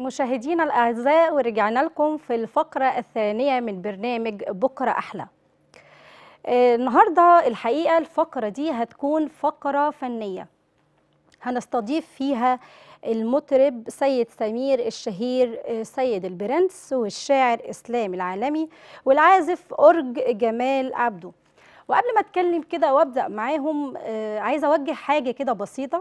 مشاهدينا الأعزاء ورجعنا لكم في الفقرة الثانية من برنامج بكرة أحلى آه، النهاردة الحقيقة الفقرة دي هتكون فقرة فنية هنستضيف فيها المطرب سيد سمير الشهير آه، سيد البرنس والشاعر إسلام العالمي والعازف أورج جمال عبده وقبل ما اتكلم كده وابدا معاهم آه، عايزه اوجه حاجه كده بسيطه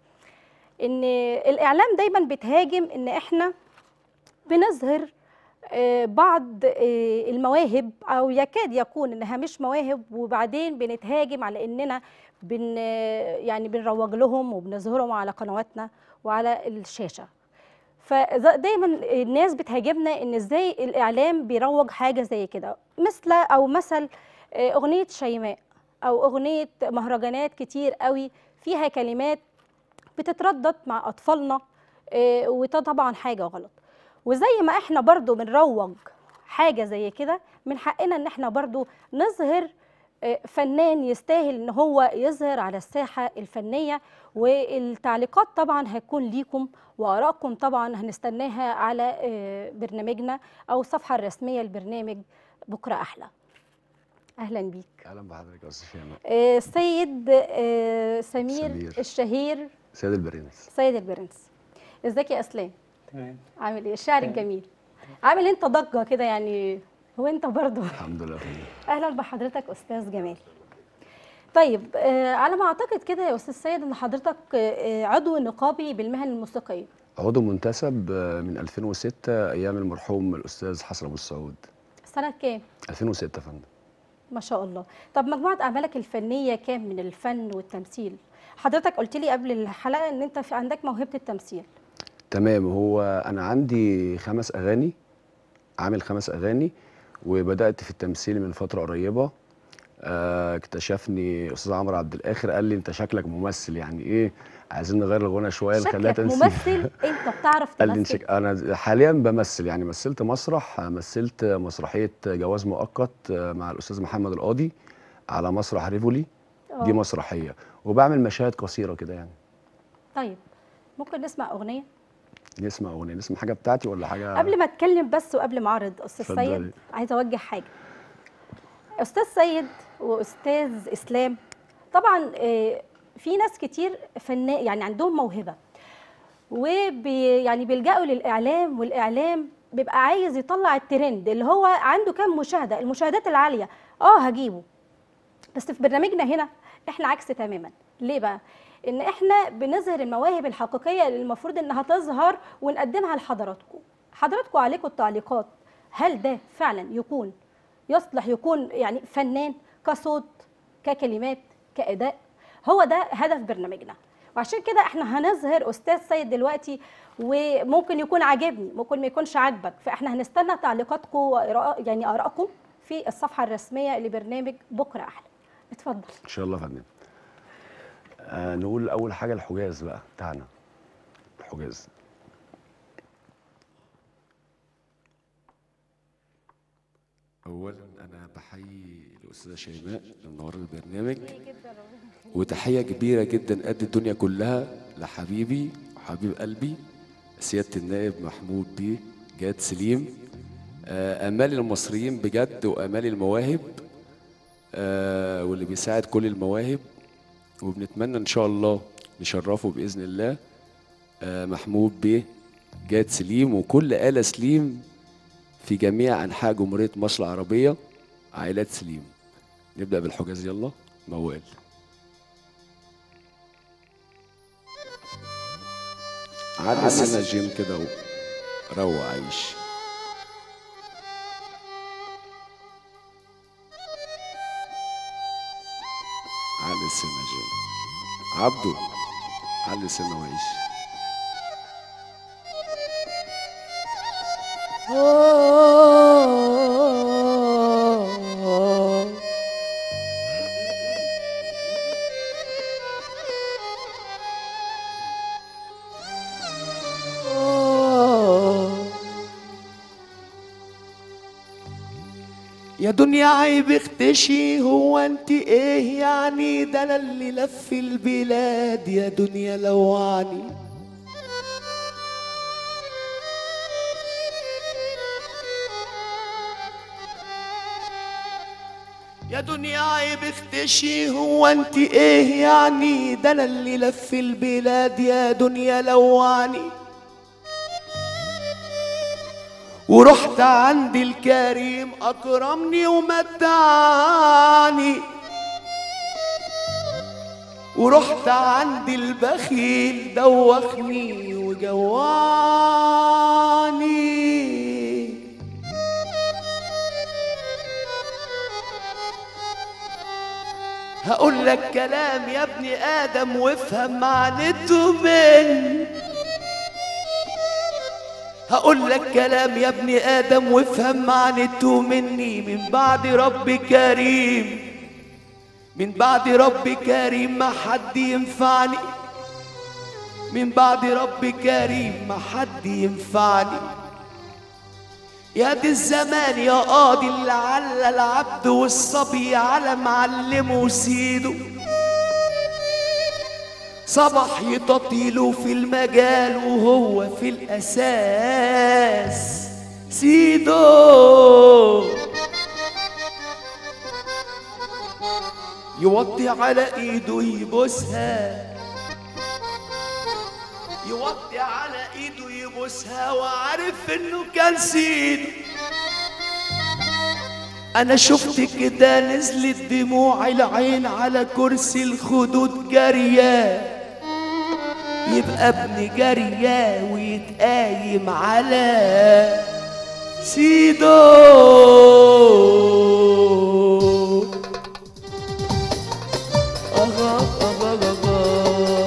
ان الاعلام دايما بتهاجم ان احنا بنظهر آه، بعض آه، المواهب او يكاد يكون انها مش مواهب وبعدين بنتهاجم على اننا بن يعني بنروج لهم وبنظهرهم على قنواتنا وعلى الشاشه فدايما الناس بتهاجمنا ان ازاي الاعلام بيروج حاجه زي كده مثل او مثل آه، اغنيه شيماء او اغنيه مهرجانات كتير قوي فيها كلمات بتتردد مع اطفالنا آه، وده طبعا حاجه غلط وزي ما احنا برضو بنروج حاجه زي كده من حقنا ان احنا برضو نظهر آه، فنان يستاهل ان هو يظهر على الساحه الفنيه والتعليقات طبعا هتكون ليكم وارائكم طبعا هنستناها على آه، برنامجنا او الصفحه الرسميه للبرنامج بكره احلى اهلا بيك اهلا بحضرتك يا استاذ شيماء آه، السيد آه، سمير, سمير. الشهير سيد البرنس سيد البرنس ازيك يا اسلام تمام عامل ايه الشعر الجميل عامل انت ضجه كده يعني هو انت برضو الحمد لله يا فندم اهلا بحضرتك استاذ جمال طيب آه على ما اعتقد كده يا استاذ سيد ان حضرتك آه عضو نقابي بالمهن الموسيقيه عضو منتسب آه، من 2006 ايام المرحوم الاستاذ حسن ابو السعود سنه كام 2006 يا فندم ما شاء الله طب مجموعه اعمالك الفنيه كام من الفن والتمثيل حضرتك قلت لي قبل الحلقه ان انت في عندك موهبه التمثيل تمام هو انا عندي خمس اغاني عامل خمس اغاني وبدات في التمثيل من فتره قريبه آه، اكتشفني استاذ عمرو عبد الاخر قال لي انت شكلك ممثل يعني ايه عايزين نغير الغنى شويه نخليها شكلك تمثيل ممثل انت بتعرف قال لي تمثل انت انا حاليا بمثل يعني مثلت مسرح مثلت مسرحيه جواز مؤقت مع الاستاذ محمد القاضي على مسرح ريفولي دي آه. مسرحيه وبعمل مشاهد قصيره كده يعني طيب ممكن نسمع اغنيه نسمع اغنيه نسمع حاجه بتاعتي ولا حاجه قبل ما اتكلم بس وقبل ما اعرض استاذ اتفضلي. سيد عايزه اوجه حاجه استاذ سيد واستاذ اسلام طبعا آه، في ناس كتير فنان يعني عندهم موهبه وبي يعني بيلجأوا للاعلام والاعلام بيبقى عايز يطلع الترند اللي هو عنده كام مشاهده المشاهدات العاليه اه هجيبه بس في برنامجنا هنا احنا عكس تماما ليه بقى ان احنا بنظهر المواهب الحقيقيه اللي المفروض انها تظهر ونقدمها لحضراتكم حضراتكم عليكم التعليقات هل ده فعلا يكون يصلح يكون يعني فنان كصوت ككلمات كاداء هو ده هدف برنامجنا وعشان كده احنا هنظهر استاذ سيد دلوقتي وممكن يكون عاجبني ممكن ما يكونش عاجبك فاحنا هنستنى تعليقاتكم وإراء يعني ارائكم في الصفحه الرسميه لبرنامج بكره احلى اتفضل ان شاء الله يا فندم آه نقول اول حاجه الحجاز بقى بتاعنا الحجاز اولا انا بحيي الاستاذه شيماء منوره البرنامج وتحيه كبيره جدا قد الدنيا كلها لحبيبي وحبيب قلبي سياده النائب محمود بيه جاد سليم آه، امال المصريين بجد وامال المواهب آه، واللي بيساعد كل المواهب وبنتمنى ان شاء الله نشرفه باذن الله آه، محمود بيه جاد سليم وكل آلة سليم في جميع أنحاء جمهورية مصر العربية عائلات سليم نبدأ بالحجاز يلا موال عدي سنة جيم كده وروق عيش علي سنة جيم عبده علي سنة وعيش يا دنيا عيب اختشي هو انت ايه يعني ده انا اللي لف البلاد يا دنيا لوعني يا دنيا عيب اختشي هو انت ايه يعني ده انا اللي لف البلاد يا دنيا لوعني ورحت عند الكريم اكرمني ومتعني ورحت عند البخيل دوخني وجوعني هقول لك كلام يا ابني ادم وافهم معنته من هقول لك كلام يا ابني ادم وافهم معنته مني من بعد رب كريم من بعد رب كريم ما حد ينفعني من بعد رب كريم ما حد ينفعني يا دي الزمان يا قاضي اللي على العبد والصبي على معلمه وسيده صبح يطيله في المجال وهو في الأساس سيدو يوطي على ايده يبوسها يوطي على ايده يبوسها وعارف انه كان سيده انا شفت كده نزلت دموع العين على كرسي الخدود جارية يبقى ابن جارية ويتقايم على سيدو أغا أغا أغا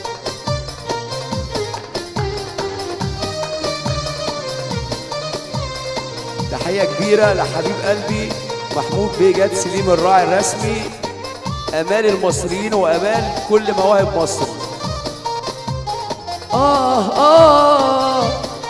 تحية كبيرة لحبيب قلبي محمود بيه جاد سليم الراعي الرسمي أمان المصريين وأمان كل مواهب مصر آه آه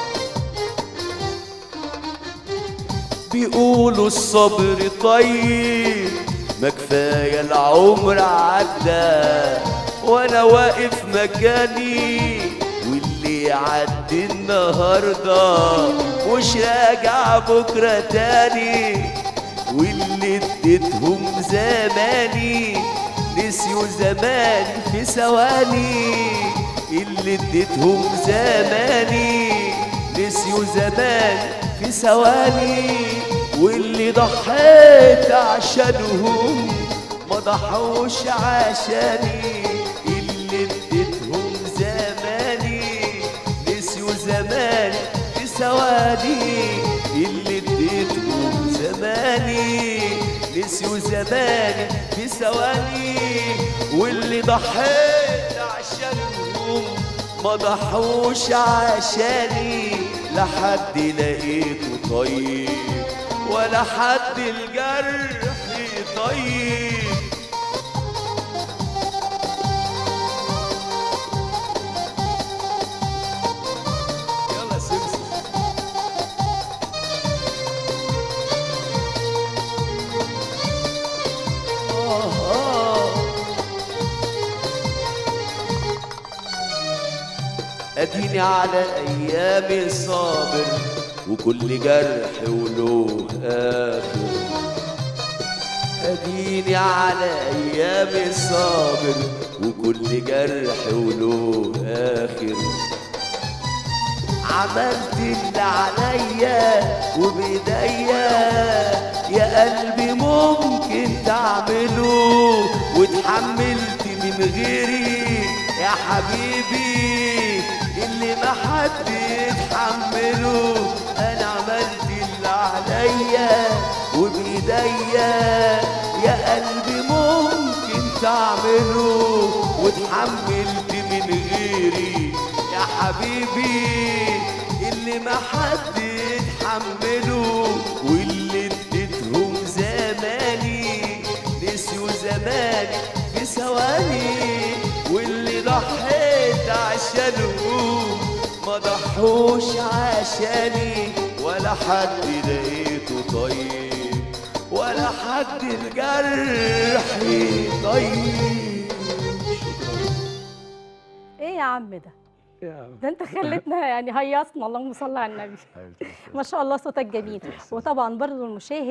بيقولوا الصبر طيب ما كفاية العمر عدى وانا واقف مكاني واللي يعدي النهاردة مش راجع بكرة تاني واللي اديتهم زماني نسيوا زمان في ثواني اللي اديتهم زماني نسيوا زمان في ثواني واللي ضحيت عشانهم ما ضحوش عشاني اللي اديتهم زماني نسيوا زمان في ثواني اللي اديتهم زماني نسيوا زماني في ثواني واللي ضحيت عشانهم ما ضحوش عشاني لا حد لقيته طيب ولا حد الجرح طيب يلا سمسم آه آه اديني على ايامي صابر وكل جرح وله اخر اديني على ايامي صابر وكل جرح وله اخر عملت اللي عليا وبايديا يا قلبي ممكن تعمله واتحملت من غيري يا حبيبي اللي ما حد يتحمله انا عملت اللي عليا وبايديا يا قلبي ممكن تعمله واتحملت من غيري يا حبيبي اللي ما حد يتحمله واللي اديتهم زماني نسيوا زماني في ثواني واللي ضحيت عشانهم ما ضحوش عشاني ولا حد لقيته طيب ولا حد الجرح طيب ايه يا عم ده ده انت خلتنا يعني هيصنا اللهم صل على النبي ما شاء الله صوتك جميل وطبعا برضو المشاهد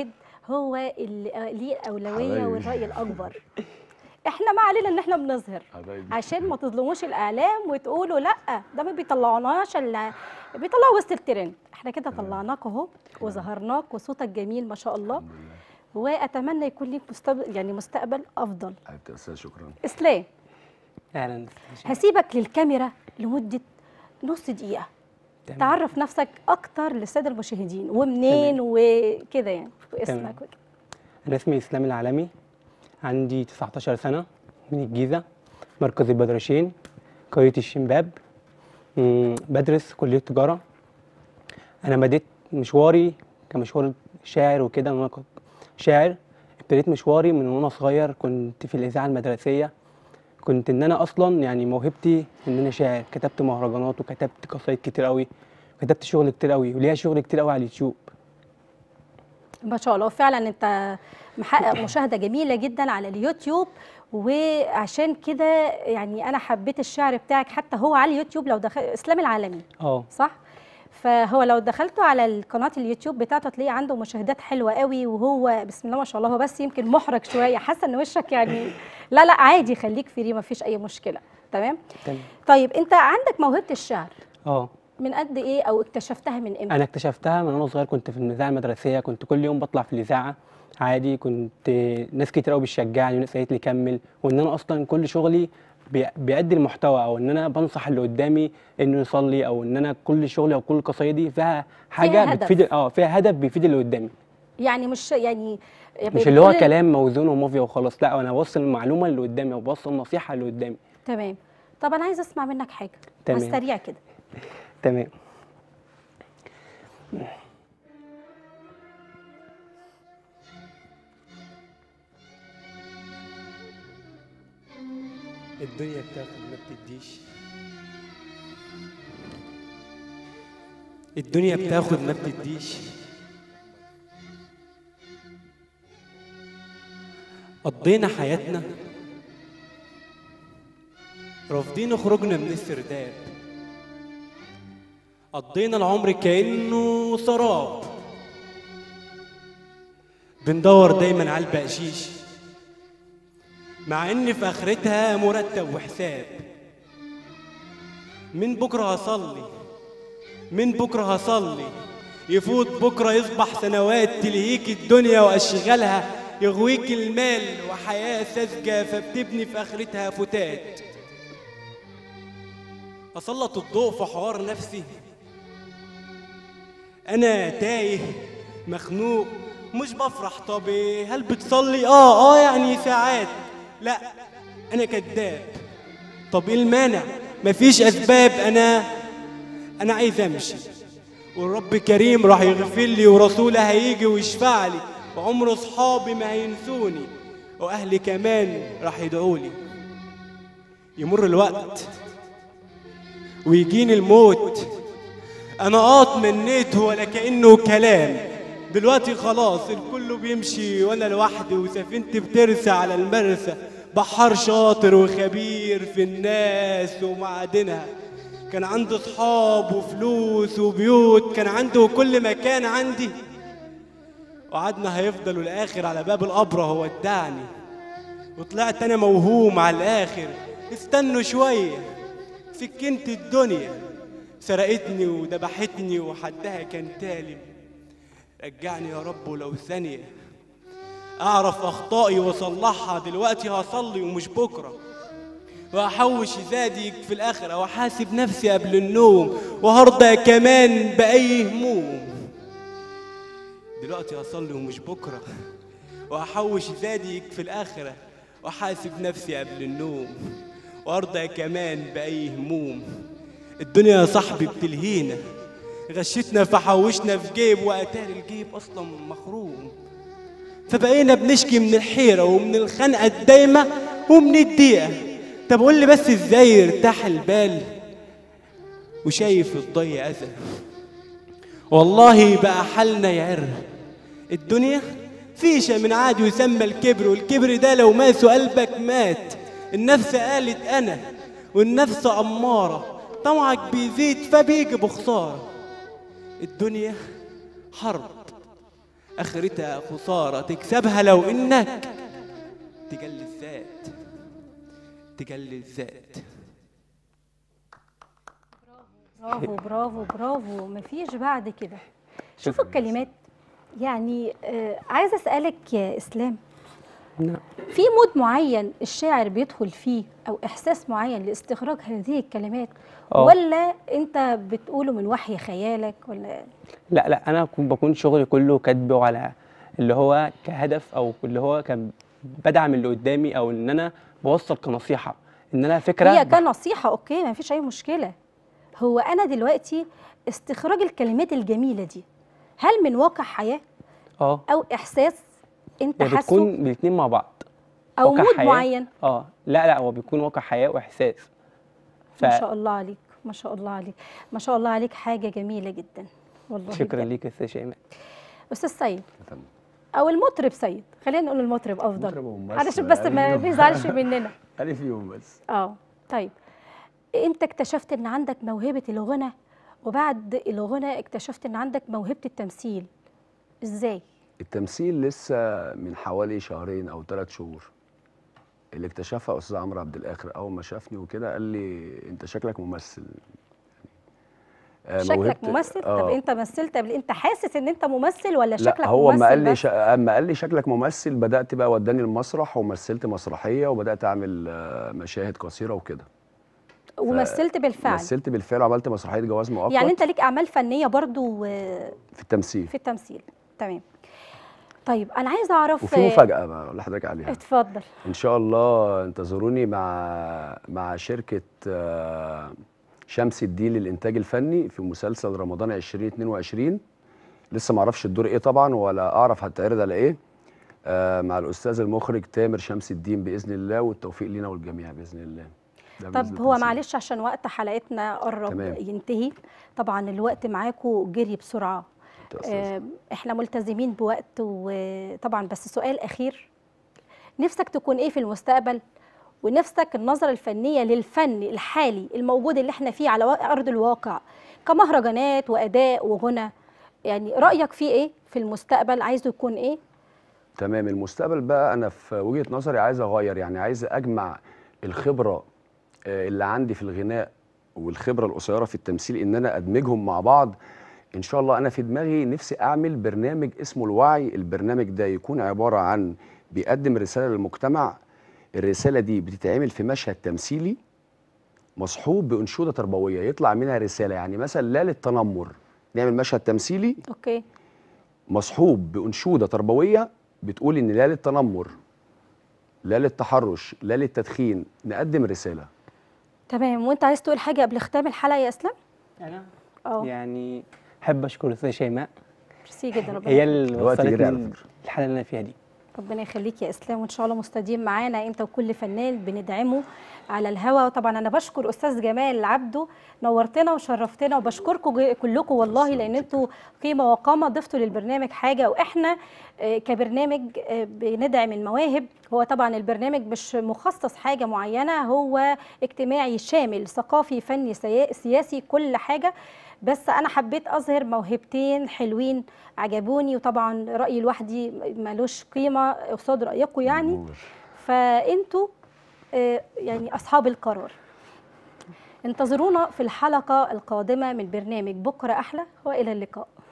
هو اللي آه، ليه الاولويه حبايبي. والراي الاكبر احنا ما علينا ان احنا بنظهر حبايبي عشان ما تظلموش الاعلام وتقولوا لا ده ما بيطلعوناش الا بيطلعوا وسط الترند احنا كده طلعناك اهو وظهرناك وصوتك جميل ما شاء الله الحمد لله واتمنى يكون ليك مستقبل يعني مستقبل افضل حبيبتي يا استاذ شكرا اسلام اهلا هسيبك للكاميرا لمده نص دقيقه تمام. تعرف نفسك اكتر للساده المشاهدين ومنين وكده يعني واسمك وكده انا اسمي اسلام العالمي عندي 19 سنه من الجيزه مركز البدرشين قريه الشمباب مم، بدرس كليه تجاره انا بديت مشواري كمشوار شاعر وكده انا كنت شاعر ابتديت مشواري من وانا صغير كنت في الاذاعه المدرسيه كنت ان انا اصلا يعني موهبتي ان انا شاعر كتبت مهرجانات وكتبت قصايد كتير قوي كتبت شغل كتير قوي وليا شغل كتير قوي على اليوتيوب ما شاء الله فعلا انت محقق مشاهده جميله جدا على اليوتيوب وعشان كده يعني انا حبيت الشعر بتاعك حتى هو على اليوتيوب لو دخل اسلام العالمي اه صح فهو لو دخلتوا على القناه اليوتيوب بتاعته هتلاقيه عنده مشاهدات حلوه قوي وهو بسم الله ما شاء الله هو بس يمكن محرج شويه حاسه ان وشك يعني لا لا عادي خليك فري ما فيش اي مشكله تمام تمام طيب انت عندك موهبه الشعر اه من قد ايه او اكتشفتها من امتى انا اكتشفتها من وانا صغير كنت في الاذاعه المدرسيه كنت كل يوم بطلع في الاذاعه عادي كنت ناس كتير قوي بتشجعني وناس قالت لي كمل وان انا اصلا كل شغلي بي- بيأدي المحتوى او ان انا بنصح اللي قدامي انه يصلي او ان انا كل شغلي او كل قصايدي فيها حاجه هدف. بتفيد اه فيها هدف بيفيد اللي قدامي يعني مش يعني مش اللي هو بتقول- كلام موزون ومافيا وخلاص لا انا بوصل المعلومه اللي قدامي او بوصل النصيحه اللي قدامي تمام طب انا عايزه اسمع منك حاجه على تمام. السريع كده تمام الدنيا بتاخد ما بتديش الدنيا بتاخد ما بتديش قضينا حياتنا رافضين خروجنا من السرداب قضينا العمر كأنه سراب بندور دايما على البقشيش مع ان في اخرتها مرتب وحساب من بكره هصلي من بكره هصلي يفوت بكره يصبح سنوات تلهيك الدنيا واشغالها يغويك المال وحياه ساذجه فبتبني في اخرتها فتات اسلط الضوء في حوار نفسي انا تايه مخنوق مش بفرح طب هل بتصلي اه اه يعني ساعات لا انا كذاب طب ايه المانع مفيش اسباب انا انا عايز امشي والرب كريم راح يغفر لي ورسوله هيجي ويشفع لي وعمر اصحابي ما هينسوني واهلي كمان راح يدعوا لي يمر الوقت ويجيني الموت انا اه اتمنيته ولا كانه كلام دلوقتي خلاص الكل بيمشي وانا لوحدي وسفينتي بترسى على المرسى بحار شاطر وخبير في الناس ومعادنها كان عنده صحاب وفلوس وبيوت كان عنده كل مكان عندي وعدنا هيفضلوا الاخر على باب القبر هو ادعني وطلعت انا موهوم على الاخر استنوا شويه سكنت الدنيا سرقتني وذبحتني وحدها كان تالي رجعني يا رب ولو ثانية أعرف أخطائي وأصلحها دلوقتي هصلي ومش بكرة وأحوش زادي في الآخرة وأحاسب نفسي قبل النوم وهرضى كمان بأي هموم دلوقتي هصلي ومش بكرة وأحوش زادي في الآخرة وأحاسب نفسي قبل النوم وأرضى كمان بأي هموم الدنيا يا صاحبي بتلهينا غشتنا فحوشنا في جيب واتاري الجيب اصلا مخروم فبقينا بنشكي من الحيرة ومن الخنقة الدايمة ومن الضيقة طب قول لي بس ازاي يرتاح البال وشايف الضي أذى والله بقى حالنا يعر الدنيا فيشة من عادي يسمى الكبر والكبر ده لو ماسه قلبك مات النفس قالت أنا والنفس أمارة طمعك بيزيد فبيجي بخسارة الدنيا حرب اخرتها خساره تكسبها لو انك تجلي الذات تجلي الذات برافو برافو برافو مفيش بعد كده شوفوا الكلمات يعني آه عايزه اسالك يا اسلام نعم في مود معين الشاعر بيدخل فيه او احساس معين لاستخراج هذه الكلمات آه. ولا انت بتقوله من وحي خيالك ولا لا لا انا كنت بكون شغلي كله كاتبه على اللي هو كهدف او اللي هو كان بدعم اللي قدامي او ان انا بوصل كنصيحه ان انا فكره هي بح- كنصيحه اوكي ما فيش اي مشكله هو انا دلوقتي استخراج الكلمات الجميله دي هل من واقع حياه اه او احساس انت هي حاسه بتكون الاثنين مع بعض او واقع مود حياة. معين اه لا لا هو بيكون واقع حياه واحساس ف... ما شاء الله عليك ما شاء الله عليك ما شاء الله عليك حاجه جميله جدا والله شكرا بجد. ليك يا استاذ شيماء استاذ سيد فندم. او المطرب سيد خلينا نقول المطرب افضل مطرب وممثل، علشان بس ما أيوه. بيزعلش مننا ألف يوم بس اه طيب انت اكتشفت ان عندك موهبه الغنى وبعد الغنى اكتشفت ان عندك موهبه التمثيل ازاي التمثيل لسه من حوالي شهرين او ثلاث شهور اللي اكتشفها استاذ عمرو عبد الاخر اول ما شافني وكده قال لي انت شكلك ممثل آه، شكلك موهبة- ممثل طب آه. انت مثلت قبل انت حاسس ان انت ممثل ولا لا شكلك هو ممثل ما قال لي بس؟ ش... اما قال لي شكلك ممثل بدات بقى وداني المسرح ومثلت مسرحيه وبدات اعمل آه، مشاهد قصيره وكده ومثلت بالفعل مثلت بالفعل وعملت مسرحيه جواز مؤقت يعني انت ليك اعمال فنيه برضو آه، في التمثيل في التمثيل تمام طيب انا عايزه اعرف وفي آه، مفاجاه بقى اقول لحضرتك عليها اتفضل ان شاء الله انتظروني مع مع شركه آه، شمس الدين للانتاج الفني في مسلسل رمضان 2022 لسه ما اعرفش الدور ايه طبعا ولا اعرف هتعرض على ايه آه، مع الاستاذ المخرج تامر شمس الدين باذن الله والتوفيق لينا والجميع باذن الله ده طب بالنسبة هو للتمثيل. معلش عشان وقت حلقتنا قرب تمام. ينتهي طبعا الوقت معاكم جري بسرعه أنت أستاذ. آه، احنا ملتزمين بوقت وطبعا بس سؤال اخير نفسك تكون ايه في المستقبل ونفسك النظرة الفنية للفن الحالي الموجود اللي احنا فيه على وا- أرض الواقع كمهرجانات وأداء وغنى يعني رأيك فيه ايه في المستقبل عايزه يكون ايه تمام المستقبل بقى انا في وجهه نظري عايز اغير يعني عايز اجمع الخبره آه، اللي عندي في الغناء والخبره القصيره في التمثيل ان انا ادمجهم مع بعض ان شاء الله انا في دماغي نفسي اعمل برنامج اسمه الوعي البرنامج ده يكون عباره عن بيقدم رساله للمجتمع الرساله دي بتتعمل في مشهد تمثيلي مصحوب بانشوده تربويه يطلع منها رساله يعني مثلا لا للتنمر نعمل مشهد تمثيلي اوكي مصحوب بأنشودة تربوية بتقول إن لا للتنمر لا للتحرش لا للتدخين نقدم رسالة تمام وانت عايز تقول حاجة قبل ختام الحلقة يا اسلام انا اه يعني احب اشكر الاستاذ شيماء ميرسي جدا ربنا هي يخليك. اللي الوقت جري على وصلتني فكرة. الحاله اللي انا فيها دي ربنا يخليك يا اسلام وان شاء الله مستديم معانا انت وكل فنان بندعمه على الهوا وطبعا انا بشكر استاذ جمال عبده نورتنا وشرفتنا وبشكركم ج- كلكم والله لان انتوا قيمه وقامه ضفتوا للبرنامج حاجه واحنا آه، كبرنامج آه، بندعم المواهب هو طبعا البرنامج مش مخصص حاجه معينه هو اجتماعي شامل ثقافي فني سيا- سياسي كل حاجه بس انا حبيت اظهر موهبتين حلوين عجبوني وطبعا رايي لوحدي ملوش قيمه قصاد رايكم يعني نور. فانتوا آه، يعني اصحاب القرار انتظرونا في الحلقه القادمه من برنامج بكره احلى والى اللقاء